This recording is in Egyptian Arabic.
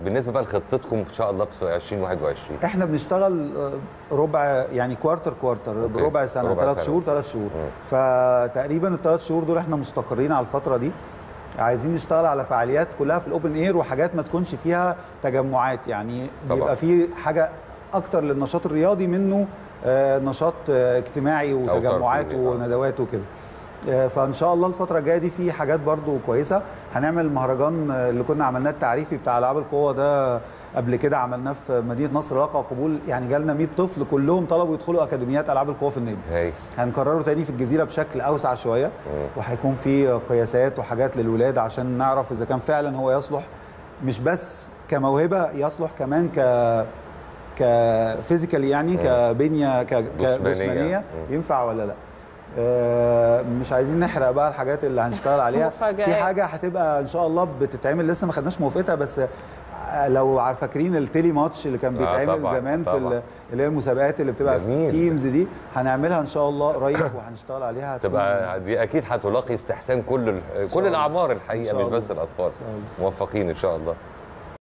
بالنسبه بقى لخطتكم ان شاء الله في 2021 احنا بنشتغل آه، ربع يعني كوارتر كوارتر أوكي. ربع سنه ربع ثلاث سنة. شهور ثلاث شهور مم. فتقريبا الثلاث شهور دول احنا مستقرين على الفتره دي عايزين نشتغل على فعاليات كلها في الاوبن اير وحاجات ما تكونش فيها تجمعات يعني طبعا. بيبقى في حاجه اكتر للنشاط الرياضي منه آه، نشاط آه، اجتماعي وتجمعات ترفيهي، آه. وندوات وكده آه، فان شاء الله الفتره الجايه دي في حاجات برضو كويسه هنعمل مهرجان آه، اللي كنا عملناه التعريفي بتاع العاب القوه ده قبل كده عملناه في مدينه نصر واقع قبول يعني جالنا 100 طفل كلهم طلبوا يدخلوا اكاديميات العاب القوه في النادي هاي هنكرره تاني في الجزيره بشكل اوسع شويه وهيكون في قياسات وحاجات للولاد عشان نعرف اذا كان فعلا هو يصلح مش بس كموهبه يصلح كمان ك كفيزيكال يعني كبنيه ك- جسمانية. كجسمانيه مم. ينفع ولا لا آه، مش عايزين نحرق بقى الحاجات اللي هنشتغل عليها مفاجآت. في حاجه هتبقى ان شاء الله بتتعمل لسه ما خدناش موافقتها بس آه، لو عارف فاكرين التيلي ماتش اللي كان آه، بيتعمل طبعاً، زمان في طبعاً. ال- اللي هي المسابقات اللي بتبقى في جميل. تيمز دي هنعملها ان شاء الله قريب وهنشتغل عليها هتكون- تبقى دي اكيد هتلاقي استحسان كل ال- كل الله. الاعمار الحقيقه إن مش شاء بس الاطفال الله. موفقين ان شاء الله